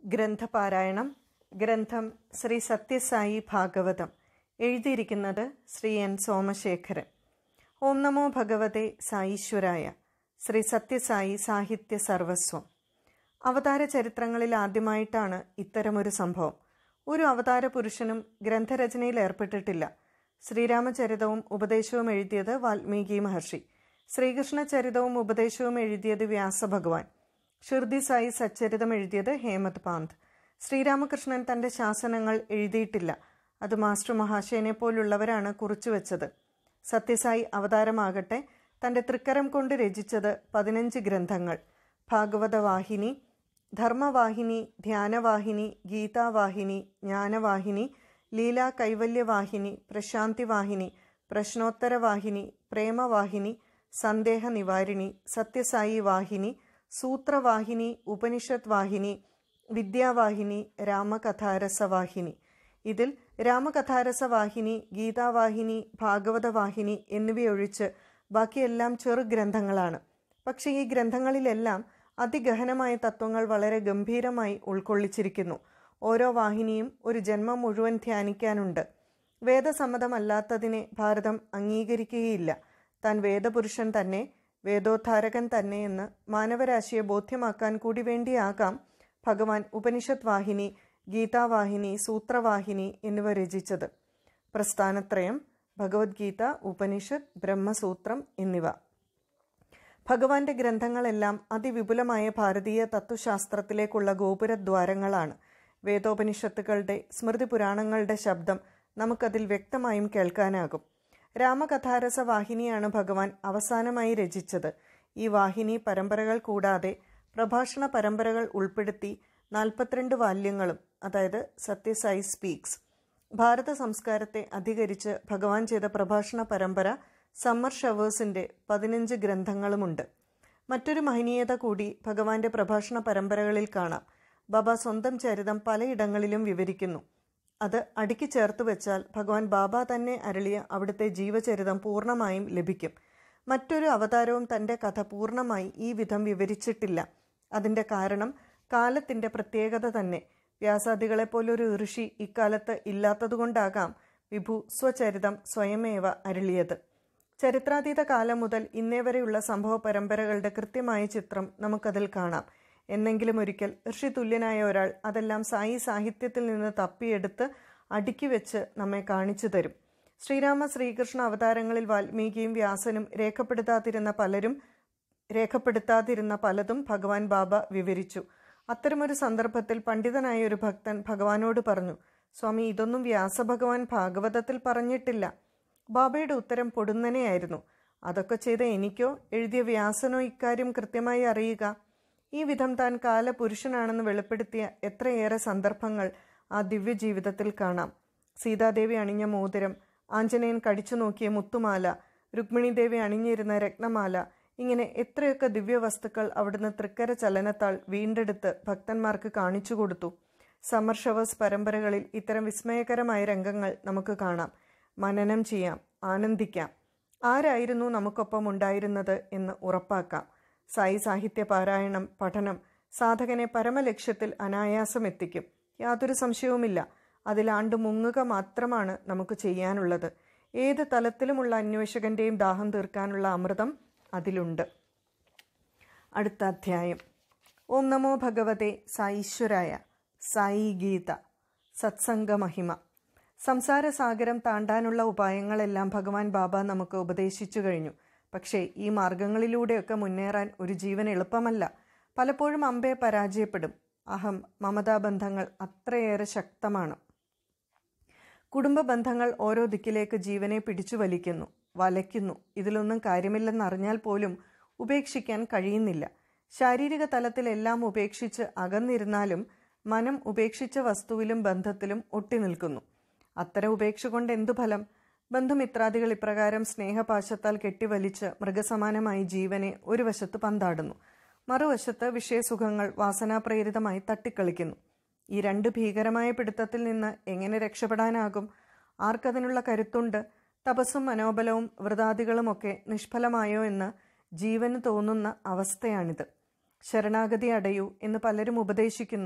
ഗ്രന്ഥപാരായണം ഗ്രന്ഥം ശ്രീ സത്യസായി ഭാഗവതം എഴുതിയിരിക്കുന്നത് ശ്രീ എൻ സോമശേഖരൻ ഓം നമോ ഭഗവതെ സായീശ്വരായ ശ്രീ സത്യസായി സാഹിത്യ സർവസ്വം അവതാര ചരിത്രങ്ങളിൽ ആദ്യമായിട്ടാണ് ഇത്തരമൊരു സംഭവം ഒരു അവതാര പുരുഷനും ഗ്രന്ഥരചനയിൽ ഏർപ്പെട്ടിട്ടില്ല ശ്രീരാമചരിതവും ഉപദേശവും എഴുതിയത് വാൽമീകി മഹർഷി ശ്രീകൃഷ്ണ ചരിതവും ഉപദേശവും എഴുതിയത് വ്യാസഭഗവാൻ ഷിർദി സായി സച്ചരിതം എഴുതിയത് ഹേമത് പാന്ത് ശ്രീരാമകൃഷ്ണൻ തന്റെ ശാസനങ്ങൾ എഴുതിയിട്ടില്ല അത് മാസ്റ്റർ മഹാശയനെ പോലുള്ളവരാണ് കുറിച്ചുവെച്ചത് സത്യസായി അവതാരമാകട്ടെ തന്റെ തൃക്കരം കൊണ്ട് രചിച്ചത് പതിനഞ്ച് ഗ്രന്ഥങ്ങൾ ഭാഗവതവാഹിനി ധർമ്മവാഹിനി ധ്യാനവാഹിനി ഗീതാവാഹിനി ജ്ഞാനവാഹിനി ലീലാ കൈവല്യവാഹിനി പ്രശാന്തിവാഹിനി പ്രശ്നോത്തരവാഹിനി പ്രേമവാഹിനി സന്ദേഹ നിവാരിണി സത്യസായി വാഹിനി സൂത്രവാഹിനി ഉപനിഷത് വാഹിനി വിദ്യാവാഹിനി രാമകഥാരസവാഹിനി ഇതിൽ രാമകഥാരസവാഹിനി ഗീതാവാഹിനി ഭാഗവതവാഹിനി എന്നിവയൊഴിച്ച് ബാക്കിയെല്ലാം ചെറു ഗ്രന്ഥങ്ങളാണ് പക്ഷേ ഈ ഗ്രന്ഥങ്ങളിലെല്ലാം അതിഗഹനമായ തത്വങ്ങൾ വളരെ ഗംഭീരമായി ഉൾക്കൊള്ളിച്ചിരിക്കുന്നു ഓരോ വാഹിനിയും ഒരു ജന്മം മുഴുവൻ ധ്യാനിക്കാനുണ്ട് വേദസമ്മതമല്ലാത്തതിനെ ഭാരതം അംഗീകരിക്കുകയില്ല താൻ വേദപുരുഷൻ തന്നെ വേദോദ്ധാരകൻ തന്നെയെന്ന് മാനവരാശിയെ ബോധ്യമാക്കാൻ കൂടി വേണ്ടിയാകാം ഭഗവാൻ ഉപനിഷത് വാഹിനി ഗീതാവാഹിനി സൂത്രവാഹിനി എന്നിവ രചിച്ചത് പ്രസ്ഥാനത്രയം ഭഗവത്ഗീത ഉപനിഷത്ത് ബ്രഹ്മസൂത്രം എന്നിവ ഭഗവാന്റെ ഗ്രന്ഥങ്ങളെല്ലാം അതിവിപുലമായ ഭാരതീയ തത്വശാസ്ത്രത്തിലേക്കുള്ള ഗോപുരദ്വാരങ്ങളാണ് വേദോപനിഷത്തുകളുടെ സ്മൃതി പുരാണങ്ങളുടെ ശബ്ദം നമുക്കതിൽ വ്യക്തമായും കേൾക്കാനാകും രാമകഥാരസ വാഹിനിയാണ് ഭഗവാൻ അവസാനമായി രചിച്ചത് ഈ വാഹിനി പരമ്പരകൾ കൂടാതെ പ്രഭാഷണ പരമ്പരകൾ ഉൾപ്പെടുത്തി നാൽപ്പത്തിരണ്ട് വാല്യങ്ങളും അതായത് സത്യസായി സ്പീക്സ് ഭാരത സംസ്കാരത്തെ അധികരിച്ച് ഭഗവാൻ ചെയ്ത പ്രഭാഷണ പരമ്പര സമ്മർ ഷവേഴ്സിന്റെ പതിനഞ്ച് ഗ്രന്ഥങ്ങളുമുണ്ട് മറ്റൊരു മഹനീയത കൂടി ഭഗവാന്റെ പ്രഭാഷണ പരമ്പരകളിൽ കാണാം ബാബ സ്വന്തം ചരിതം പലയിടങ്ങളിലും വിവരിക്കുന്നു അത് അടുക്കി ചേർത്ത് വെച്ചാൽ ഭഗവാൻ ബാബ തന്നെ അരളിയ അവിടുത്തെ ജീവചരിതം പൂർണ്ണമായും ലഭിക്കും മറ്റൊരു അവതാരവും തന്റെ കഥ പൂർണ്ണമായി ഈ വിധം വിവരിച്ചിട്ടില്ല അതിന്റെ കാരണം കാലത്തിന്റെ പ്രത്യേകത തന്നെ വ്യാസാദികളെപ്പോലൊരു ഋഷി ഇക്കാലത്ത് ഇല്ലാത്തതുകൊണ്ടാകാം വിഭു സ്വചരിതം സ്വയമേവ അരുളിയത് ചരിത്രാതീത കാലം മുതൽ ഇന്നേ വരെയുള്ള സംഭവ പരമ്പരകളുടെ കൃത്യമായ ചിത്രം നമുക്കതിൽ കാണാം എന്നെങ്കിലും ഒരിക്കൽ ഋഷി തുല്യനായ ഒരാൾ അതെല്ലാം സായി സാഹിത്യത്തിൽ നിന്ന് തപ്പിയെടുത്ത് അടുക്കി വെച്ച് നമ്മെ കാണിച്ചു തരും ശ്രീരാമ ശ്രീകൃഷ്ണ അവതാരങ്ങളിൽ വാൽമീകിയും വ്യാസനും രേഖപ്പെടുത്താതിരുന്ന പലരും രേഖപ്പെടുത്താതിരുന്ന പലതും ഭഗവാൻ ബാബ വിവരിച്ചു അത്തരമൊരു സന്ദർഭത്തിൽ പണ്ഡിതനായ ഒരു ഭക്തൻ ഭഗവാനോട് പറഞ്ഞു സ്വാമി ഇതൊന്നും വ്യാസഭഗവാൻ ഭാഗവതത്തിൽ പറഞ്ഞിട്ടില്ല ബാബയുടെ ഉത്തരം പൊടുന്നനെയായിരുന്നു അതൊക്കെ ചെയ്ത എനിക്കോ എഴുതിയ വ്യാസനോ ഇക്കാര്യം കൃത്യമായി അറിയുക ഈ വിധം താൻ കാലപുരുഷനാണെന്ന് വെളിപ്പെടുത്തിയ എത്രയേറെ സന്ദർഭങ്ങൾ ആ ദിവ്യ ജീവിതത്തിൽ കാണാം സീതാദേവി അണിഞ്ഞ മോതിരം ആഞ്ജനേയൻ കടിച്ചു നോക്കിയ മുത്തുമാല രുക്മിണി ദേവി അണിഞ്ഞിരുന്ന രത്നമാല ഇങ്ങനെ എത്രയൊക്കെ ദിവ്യവസ്തുക്കൾ അവിടുന്ന് തൃക്കര ചലനത്താൽ വീണ്ടെടുത്ത് ഭക്തന്മാർക്ക് കാണിച്ചു കൊടുത്തു സമർ ഷവേഴ്സ് പരമ്പരകളിൽ ഇത്തരം വിസ്മയകരമായ രംഗങ്ങൾ നമുക്ക് കാണാം മനനം ചെയ്യാം ആനന്ദിക്കാം ആരായിരുന്നു നമുക്കൊപ്പം ഉണ്ടായിരുന്നത് എന്ന് ഉറപ്പാക്കാം സായി സാഹിത്യ പാരായണം പഠനം സാധകനെ പരമലക്ഷ്യത്തിൽ അനായാസം എത്തിക്കും യാതൊരു സംശയവുമില്ല അതിലാണ്ട് മുങ്ങുക മാത്രമാണ് നമുക്ക് ചെയ്യാനുള്ളത് ഏത് തലത്തിലുമുള്ള അന്വേഷകന്റെയും ദാഹം തീർക്കാനുള്ള അമൃതം അതിലുണ്ട് അടുത്ത അധ്യായം ഓം നമോ ഭഗവതെ സാईശ്വരായ സായി ഗീത സത്സംഗ മഹിമ സംസാരസാഗരം താണ്ടാനുള്ള ഉപായങ്ങളെല്ലാം ഭഗവാൻ ബാബ നമുക്ക് ഉപദേശിച്ചു കഴിഞ്ഞു പക്ഷേ ഈ മാർഗങ്ങളിലൂടെയൊക്കെ മുന്നേറാൻ ഒരു ജീവൻ എളുപ്പമല്ല പലപ്പോഴും അമ്പെ പരാജയപ്പെടും അഹം മമതാബന്ധങ്ങൾ അത്രയേറെ ശക്തമാണ് കുടുംബ ബന്ധങ്ങൾ ഓരോ ദിക്കിലേക്ക് ജീവനെ പിടിച്ചു വലിക്കുന്നു വലയ്ക്കുന്നു ഇതിലൊന്നും കാര്യമില്ലെന്നറിഞ്ഞാൽ പോലും ഉപേക്ഷിക്കാൻ കഴിയുന്നില്ല ശാരീരിക തലത്തിലെല്ലാം ഉപേക്ഷിച്ച് അകന്നിരുന്നാലും മനം ഉപേക്ഷിച്ച വസ്തുവിലും ബന്ധത്തിലും ഒട്ടി നിൽക്കുന്നു അത്തരം ഉപേക്ഷ കൊണ്ട് എന്തു ഫലം ബന്ധുമിത്രാദികൾ ഇപ്രകാരം സ്നേഹപാശത്താൽ കെട്ടിവലിച്ച് മൃഗസമാനമായി ജീവനെ ഒരു വശത്ത് പന്താടുന്നു മറുവശത്ത് വിഷയസുഖങ്ങൾ വാസനാപ്രേരിതമായി തട്ടിക്കളിക്കുന്നു ഈ രണ്ട് ഭീകരമായ പിടുത്തത്തിൽ നിന്ന് എങ്ങനെ രക്ഷപ്പെടാനാകും ആർക്കതിനുള്ള കരുത്തുണ്ട് തപസ്സും മനോബലവും വ്രതാദികളുമൊക്കെ നിഷ്ഫലമായോ എന്ന് ജീവന് തോന്നുന്ന അവസ്ഥയാണിത് ശരണാഗതി അടയൂ എന്ന് പലരും ഉപദേശിക്കുന്നു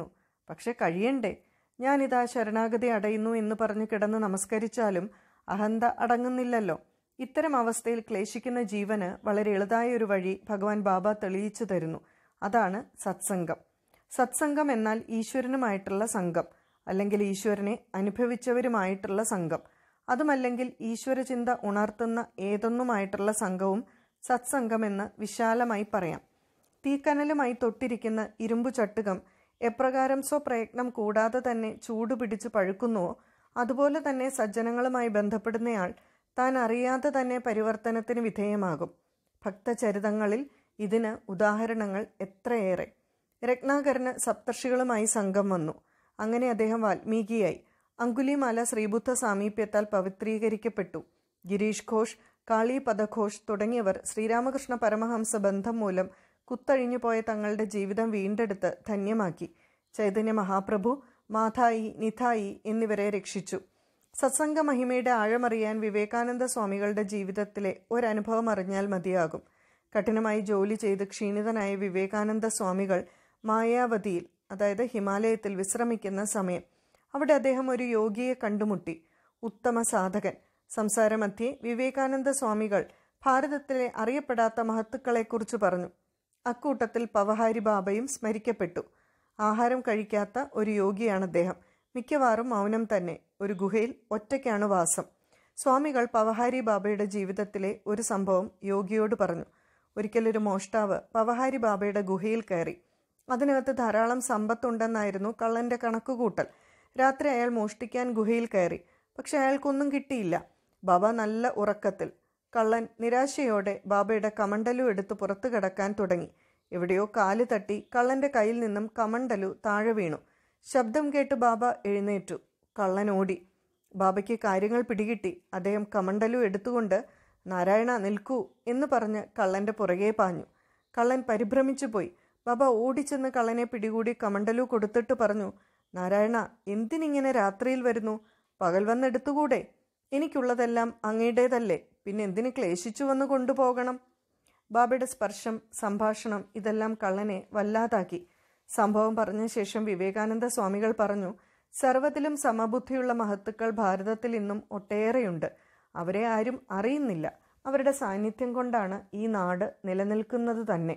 പക്ഷെ കഴിയണ്ടേ ഞാനിതാ ശരണാഗതി അടയുന്നു എന്ന് പറഞ്ഞ് കിടന്ന് നമസ്കരിച്ചാലും അഹന്ത അടങ്ങുന്നില്ലല്ലോ ഇത്തരം അവസ്ഥയിൽ ക്ലേശിക്കുന്ന ജീവന് വളരെ എളുതായ ഒരു വഴി ഭഗവാൻ ബാബ തെളിയിച്ചു തരുന്നു അതാണ് സത്സംഗം സത്സംഗം എന്നാൽ ഈശ്വരനുമായിട്ടുള്ള സംഘം അല്ലെങ്കിൽ ഈശ്വരനെ അനുഭവിച്ചവരുമായിട്ടുള്ള സംഘം അതുമല്ലെങ്കിൽ ഈശ്വരചിന്ത ഉണർത്തുന്ന ഏതൊന്നുമായിട്ടുള്ള സംഘവും സത്സംഗമെന്ന് വിശാലമായി പറയാം തീക്കനലുമായി തൊട്ടിരിക്കുന്ന ഇരുമ്പു ചട്ടുകം എപ്രകാരം സ്വപ്രയത്നം കൂടാതെ തന്നെ ചൂടുപിടിച്ച് പഴുക്കുന്നുവോ അതുപോലെ തന്നെ സജ്ജനങ്ങളുമായി ബന്ധപ്പെടുന്നയാൾ താൻ അറിയാതെ തന്നെ പരിവർത്തനത്തിന് വിധേയമാകും ഭക്തചരിതങ്ങളിൽ ഇതിന് ഉദാഹരണങ്ങൾ എത്രയേറെ രത്നാകരന് സപ്തർഷികളുമായി സംഘം വന്നു അങ്ങനെ അദ്ദേഹം വാൽമീകിയായി അങ്കുലിമാല ശ്രീബുദ്ധ സാമീപ്യത്താൽ പവിത്രീകരിക്കപ്പെട്ടു ഗിരീഷ് ഘോഷ് കാളി പദഘോഷ് തുടങ്ങിയവർ ശ്രീരാമകൃഷ്ണ പരമഹംസ ബന്ധം മൂലം കുത്തഴിഞ്ഞു പോയ തങ്ങളുടെ ജീവിതം വീണ്ടെടുത്ത് ധന്യമാക്കി ചൈതന്യ മഹാപ്രഭു മാതായി നിതായി എന്നിവരെ രക്ഷിച്ചു സത്സംഗ മഹിമയുടെ ആഴമറിയാൻ വിവേകാനന്ദ സ്വാമികളുടെ ജീവിതത്തിലെ ഒരനുഭവം അറിഞ്ഞാൽ മതിയാകും കഠിനമായി ജോലി ചെയ്ത് ക്ഷീണിതനായ വിവേകാനന്ദ സ്വാമികൾ മായാവതിയിൽ അതായത് ഹിമാലയത്തിൽ വിശ്രമിക്കുന്ന സമയം അവിടെ അദ്ദേഹം ഒരു യോഗിയെ കണ്ടുമുട്ടി ഉത്തമ സാധകൻ സംസാരമധ്യേ വിവേകാനന്ദ സ്വാമികൾ ഭാരതത്തിലെ അറിയപ്പെടാത്ത മഹത്തുക്കളെക്കുറിച്ച് പറഞ്ഞു അക്കൂട്ടത്തിൽ പവഹാരി ബാബയും സ്മരിക്കപ്പെട്ടു ആഹാരം കഴിക്കാത്ത ഒരു യോഗിയാണ് അദ്ദേഹം മിക്കവാറും മൗനം തന്നെ ഒരു ഗുഹയിൽ ഒറ്റയ്ക്കാണ് വാസം സ്വാമികൾ പവഹാരി ബാബയുടെ ജീവിതത്തിലെ ഒരു സംഭവം യോഗിയോട് പറഞ്ഞു ഒരിക്കലൊരു മോഷ്ടാവ് പവഹാരി ബാബയുടെ ഗുഹയിൽ കയറി അതിനകത്ത് ധാരാളം സമ്പത്തുണ്ടെന്നായിരുന്നു കള്ളന്റെ കണക്കുകൂട്ടൽ രാത്രി അയാൾ മോഷ്ടിക്കാൻ ഗുഹയിൽ കയറി പക്ഷെ അയാൾക്കൊന്നും കിട്ടിയില്ല ബാബ നല്ല ഉറക്കത്തിൽ കള്ളൻ നിരാശയോടെ ബാബയുടെ കമണ്ടലു എടുത്ത് പുറത്തു കിടക്കാൻ തുടങ്ങി എവിടെയോ കാല് തട്ടി കള്ളന്റെ കയ്യിൽ നിന്നും കമണ്ടലു താഴെ വീണു ശബ്ദം കേട്ട് ബാബ എഴുന്നേറ്റു കള്ളൻ ഓടി ബാബയ്ക്ക് കാര്യങ്ങൾ പിടികിട്ടി അദ്ദേഹം കമണ്ടലു എടുത്തുകൊണ്ട് നാരായണ നിൽക്കൂ എന്ന് പറഞ്ഞ് കള്ളന്റെ പുറകെ പാഞ്ഞു കള്ളൻ പരിഭ്രമിച്ചു പോയി ബാബ ഓടിച്ചെന്ന് കള്ളനെ പിടികൂടി കമണ്ടലു കൊടുത്തിട്ട് പറഞ്ഞു നാരായണ എന്തിനിങ്ങനെ രാത്രിയിൽ വരുന്നു പകൽ വന്നെടുത്തുകൂടെ എനിക്കുള്ളതെല്ലാം അങ്ങയുടേതല്ലേ പിന്നെ എന്തിന് ക്ലേശിച്ചു വന്ന് കൊണ്ടുപോകണം ബാബയുടെ സ്പർശം സംഭാഷണം ഇതെല്ലാം കള്ളനെ വല്ലാതാക്കി സംഭവം പറഞ്ഞ ശേഷം വിവേകാനന്ദ സ്വാമികൾ പറഞ്ഞു സർവ്വത്തിലും സമബുദ്ധിയുള്ള മഹത്തുക്കൾ ഭാരതത്തിൽ ഇന്നും ഒട്ടേറെയുണ്ട് അവരെ ആരും അറിയുന്നില്ല അവരുടെ സാന്നിധ്യം കൊണ്ടാണ് ഈ നാട് നിലനിൽക്കുന്നത് തന്നെ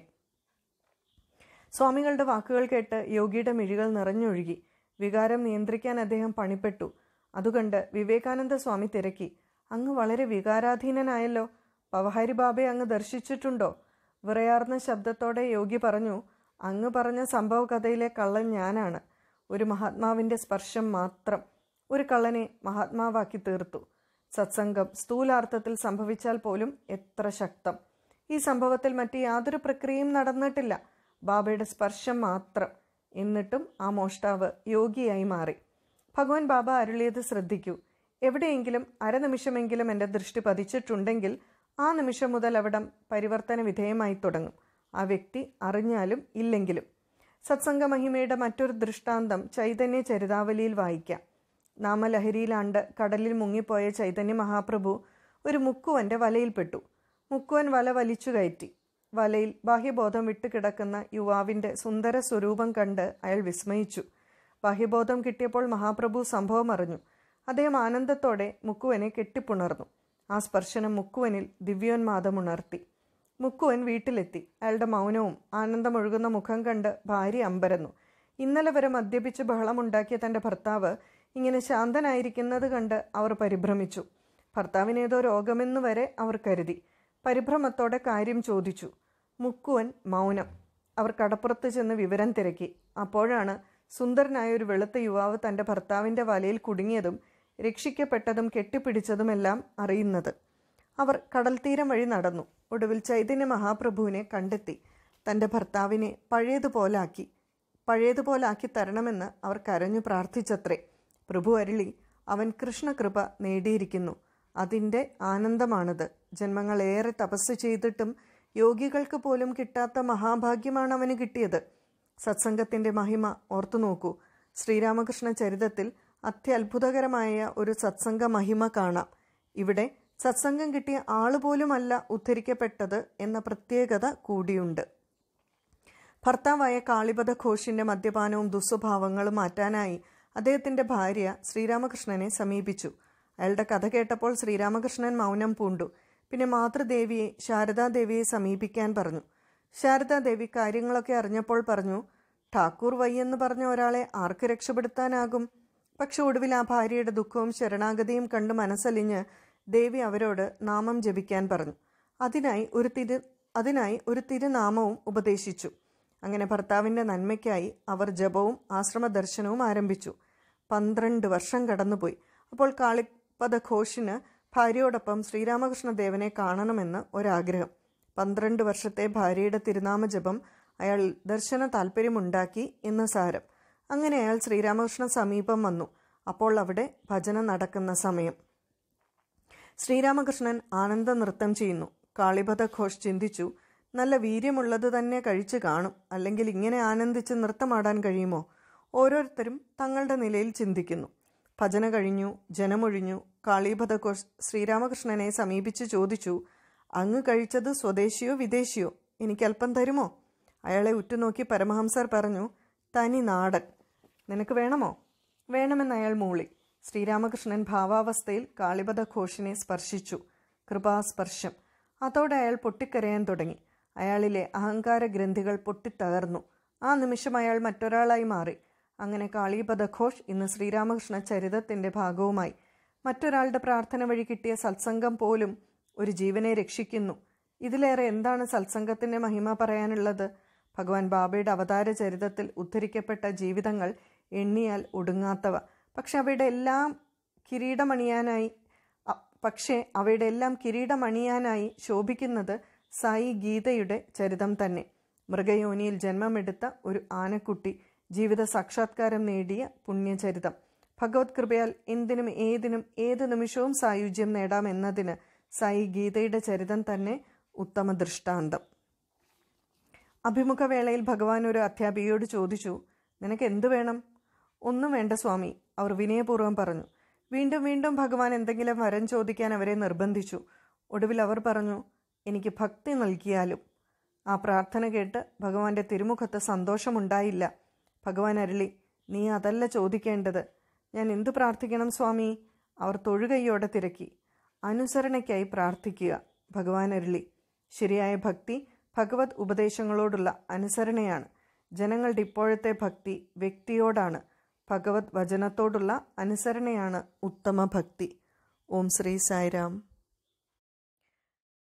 സ്വാമികളുടെ വാക്കുകൾ കേട്ട് യോഗിയുടെ മിഴികൾ നിറഞ്ഞൊഴുകി വികാരം നിയന്ത്രിക്കാൻ അദ്ദേഹം പണിപ്പെട്ടു അതുകണ്ട് വിവേകാനന്ദ സ്വാമി തിരക്കി അങ്ങ് വളരെ വികാരാധീനനായല്ലോ പവഹാരി ബാബയെ അങ്ങ് ദർശിച്ചിട്ടുണ്ടോ വിറയാർന്ന ശബ്ദത്തോടെ യോഗി പറഞ്ഞു അങ്ങ് പറഞ്ഞ സംഭവ കഥയിലെ കള്ളൻ ഞാനാണ് ഒരു മഹാത്മാവിൻ്റെ സ്പർശം മാത്രം ഒരു കള്ളനെ മഹാത്മാവാക്കി തീർത്തു സത്സംഗം സ്ഥൂലാർത്ഥത്തിൽ സംഭവിച്ചാൽ പോലും എത്ര ശക്തം ഈ സംഭവത്തിൽ മറ്റ് യാതൊരു പ്രക്രിയയും നടന്നിട്ടില്ല ബാബയുടെ സ്പർശം മാത്രം എന്നിട്ടും ആ മോഷ്ടാവ് യോഗിയായി മാറി ഭഗവാൻ ബാബ അരുളിയത് ശ്രദ്ധിക്കൂ എവിടെയെങ്കിലും അരനിമിഷമെങ്കിലും എൻ്റെ ദൃഷ്ടി പതിച്ചിട്ടുണ്ടെങ്കിൽ ആ നിമിഷം മുതൽ അവിടം പരിവർത്തന വിധേയമായി തുടങ്ങും ആ വ്യക്തി അറിഞ്ഞാലും ഇല്ലെങ്കിലും സത്സംഗ മഹിമയുടെ മറ്റൊരു ദൃഷ്ടാന്തം ചൈതന്യ ചരിതാവലിയിൽ വായിക്കാം നാമലഹരിയിലാണ്ട് കടലിൽ മുങ്ങിപ്പോയ ചൈതന്യ മഹാപ്രഭു ഒരു മുക്കുവൻ്റെ വലയിൽപ്പെട്ടു മുക്കുവൻ വല വലിച്ചു കയറ്റി വലയിൽ ബാഹ്യബോധം വിട്ടുകിടക്കുന്ന യുവാവിൻ്റെ സുന്ദര സ്വരൂപം കണ്ട് അയാൾ വിസ്മയിച്ചു ബാഹ്യബോധം കിട്ടിയപ്പോൾ മഹാപ്രഭു സംഭവം അറിഞ്ഞു അദ്ദേഹം ആനന്ദത്തോടെ മുക്കുവനെ കെട്ടിപ്പുണർന്നു ആ സ്പർശനം മുക്കുവനിൽ ദിവ്യോന്മാദമുണർത്തി മുക്കുവൻ വീട്ടിലെത്തി അയാളുടെ മൗനവും ആനന്ദമൊഴുകുന്ന മുഖം കണ്ട് ഭാര്യ അമ്പരന്നു ഇന്നലെ വരെ മദ്യപിച്ച് ബഹളമുണ്ടാക്കിയ തൻ്റെ ഭർത്താവ് ഇങ്ങനെ ശാന്തനായിരിക്കുന്നത് കണ്ട് അവർ പരിഭ്രമിച്ചു ഭർത്താവിനേതോ രോഗമെന്ന് വരെ അവർ കരുതി പരിഭ്രമത്തോടെ കാര്യം ചോദിച്ചു മുക്കുവൻ മൗനം അവർ കടപ്പുറത്ത് ചെന്ന് വിവരം തിരക്കി അപ്പോഴാണ് സുന്ദരനായ ഒരു വെളുത്ത യുവാവ് തൻ്റെ ഭർത്താവിൻ്റെ വലയിൽ കുടുങ്ങിയതും രക്ഷിക്കപ്പെട്ടതും കെട്ടിപ്പിടിച്ചതുമെല്ലാം അറിയുന്നത് അവർ കടൽ തീരം വഴി നടന്നു ഒടുവിൽ ചൈതന്യ മഹാപ്രഭുവിനെ കണ്ടെത്തി തൻ്റെ ഭർത്താവിനെ പഴയതുപോലാക്കി പഴയതുപോലാക്കി തരണമെന്ന് അവർ കരഞ്ഞു പ്രാർത്ഥിച്ചത്രേ പ്രഭു അരുളി അവൻ കൃഷ്ണകൃപ നേടിയിരിക്കുന്നു അതിൻ്റെ ആനന്ദമാണത് ജന്മങ്ങളേറെ തപസ് ചെയ്തിട്ടും യോഗികൾക്ക് പോലും കിട്ടാത്ത മഹാഭാഗ്യമാണ് അവന് കിട്ടിയത് സത്സംഗത്തിൻ്റെ മഹിമ ഓർത്തു നോക്കൂ ശ്രീരാമകൃഷ്ണ ചരിതത്തിൽ അത്യത്ഭുതകരമായ ഒരു സത്സംഗ മഹിമ കാണാം ഇവിടെ സത്സംഗം കിട്ടിയ ആളുപോലുമല്ല ഉദ്ധരിക്കപ്പെട്ടത് എന്ന പ്രത്യേകത കൂടിയുണ്ട് ഭർത്താവായ കാളിപദ ഘോഷിന്റെ മദ്യപാനവും ദുസ്വഭാവങ്ങളും മാറ്റാനായി അദ്ദേഹത്തിന്റെ ഭാര്യ ശ്രീരാമകൃഷ്ണനെ സമീപിച്ചു അയാളുടെ കഥ കേട്ടപ്പോൾ ശ്രീരാമകൃഷ്ണൻ മൗനം പൂണ്ടു പിന്നെ മാതൃദേവിയെ ശാരദാദേവിയെ സമീപിക്കാൻ പറഞ്ഞു ശാരദാദേവി കാര്യങ്ങളൊക്കെ അറിഞ്ഞപ്പോൾ പറഞ്ഞു ഠാക്കൂർ വയ്യെന്ന് പറഞ്ഞ ഒരാളെ ആർക്ക് രക്ഷപ്പെടുത്താനാകും പക്ഷെ ഒടുവിൽ ആ ഭാര്യയുടെ ദുഃഖവും ശരണാഗതിയും കണ്ട് മനസ്സലിഞ്ഞ് ദേവി അവരോട് നാമം ജപിക്കാൻ പറഞ്ഞു അതിനായി ഒരു തിരു അതിനായി ഒരു തിരുനാമവും ഉപദേശിച്ചു അങ്ങനെ ഭർത്താവിൻ്റെ നന്മയ്ക്കായി അവർ ജപവും ആശ്രമ ദർശനവും ആരംഭിച്ചു പന്ത്രണ്ട് വർഷം കടന്നുപോയി അപ്പോൾ കാളിപ്പദ ഘോഷിന് ഭാര്യയോടൊപ്പം ശ്രീരാമകൃഷ്ണദേവനെ കാണണമെന്ന് ഒരാഗ്രഹം പന്ത്രണ്ട് വർഷത്തെ ഭാര്യയുടെ തിരുനാമ ജപം അയാൾ ദർശന താല്പര്യമുണ്ടാക്കി എന്ന് സാരം അങ്ങനെ അയാൾ ശ്രീരാമകൃഷ്ണ സമീപം വന്നു അപ്പോൾ അവിടെ ഭജന നടക്കുന്ന സമയം ശ്രീരാമകൃഷ്ണൻ ആനന്ദ നൃത്തം ചെയ്യുന്നു കാളിപദ ഘോഷ് ചിന്തിച്ചു നല്ല വീര്യമുള്ളത് തന്നെ കഴിച്ചു കാണും അല്ലെങ്കിൽ ഇങ്ങനെ ആനന്ദിച്ച് നൃത്തമാടാൻ കഴിയുമോ ഓരോരുത്തരും തങ്ങളുടെ നിലയിൽ ചിന്തിക്കുന്നു ഭജന കഴിഞ്ഞു ജനമൊഴിഞ്ഞു കാളീപദ ഘോഷ് ശ്രീരാമകൃഷ്ണനെ സമീപിച്ച് ചോദിച്ചു അങ്ങ് കഴിച്ചത് സ്വദേശിയോ വിദേശിയോ എനിക്കല്പം തരുമോ അയാളെ ഉറ്റുനോക്കി പരമഹംസർ പറഞ്ഞു തനി നാടൻ നിനക്ക് വേണമോ വേണമെന്ന് അയാൾ മൂളി ശ്രീരാമകൃഷ്ണൻ ഭാവാവസ്ഥയിൽ കാളിപദ ഘോഷിനെ സ്പർശിച്ചു കൃപാസ്പർശം അതോടെ അയാൾ പൊട്ടിക്കരയാൻ തുടങ്ങി അയാളിലെ അഹങ്കാര ഗ്രന്ഥികൾ പൊട്ടിത്തകർന്നു ആ നിമിഷം അയാൾ മറ്റൊരാളായി മാറി അങ്ങനെ കാളീപദ ഘോഷ് ഇന്ന് ശ്രീരാമകൃഷ്ണ ചരിതത്തിന്റെ ഭാഗവുമായി മറ്റൊരാളുടെ പ്രാർത്ഥന വഴി കിട്ടിയ സത്സംഗം പോലും ഒരു ജീവനെ രക്ഷിക്കുന്നു ഇതിലേറെ എന്താണ് സത്സംഗത്തിന്റെ മഹിമ പറയാനുള്ളത് ഭഗവാൻ ബാബയുടെ അവതാര ചരിതത്തിൽ ഉദ്ധരിക്കപ്പെട്ട ജീവിതങ്ങൾ എണ്ണിയാൽ ഒടുങ്ങാത്തവ പക്ഷെ അവയുടെ എല്ലാം കിരീടമണിയാനായി അ- പക്ഷേ അവയുടെ എല്ലാം കിരീടമണിയാനായി ശോഭിക്കുന്നത് സായി ഗീതയുടെ ചരിതം തന്നെ മൃഗയോനിയിൽ ജന്മമെടുത്ത ഒരു ആനക്കുട്ടി ജീവിത സാക്ഷാത്കാരം നേടിയ പുണ്യചരിതം ഭഗവത് കൃപയാൽ എന്തിനും ഏതിനും ഏത് നിമിഷവും സായുജ്യം നേടാമെന്നതിന് സായി ഗീതയുടെ ചരിതം തന്നെ ഉത്തമ ദൃഷ്ടാന്തം അഭിമുഖവേളയിൽ ഭഗവാൻ ഒരു അധ്യാപികയോട് ചോദിച്ചു നിനക്ക് എന്തു വേണം ഒന്നും വേണ്ട സ്വാമി അവർ വിനയപൂർവ്വം പറഞ്ഞു വീണ്ടും വീണ്ടും ഭഗവാൻ എന്തെങ്കിലും വരം ചോദിക്കാൻ അവരെ നിർബന്ധിച്ചു ഒടുവിൽ അവർ പറഞ്ഞു എനിക്ക് ഭക്തി നൽകിയാലും ആ പ്രാർത്ഥന കേട്ട് ഭഗവാന്റെ തിരുമുഖത്ത് സന്തോഷമുണ്ടായില്ല ഭഗവാൻ അരുളി നീ അതല്ല ചോദിക്കേണ്ടത് ഞാൻ എന്തു പ്രാർത്ഥിക്കണം സ്വാമി അവർ തൊഴുകൈയോടെ തിരക്കി അനുസരണയ്ക്കായി പ്രാർത്ഥിക്കുക ഭഗവാൻ അരുളി ശരിയായ ഭക്തി ഭഗവത് ഉപദേശങ്ങളോടുള്ള അനുസരണയാണ് ജനങ്ങളുടെ ഇപ്പോഴത്തെ ഭക്തി വ്യക്തിയോടാണ് ഭഗവത് വചനത്തോടുള്ള അനുസരണയാണ് ഉത്തമ ഭക്തി ഓം ശ്രീ സായിരാം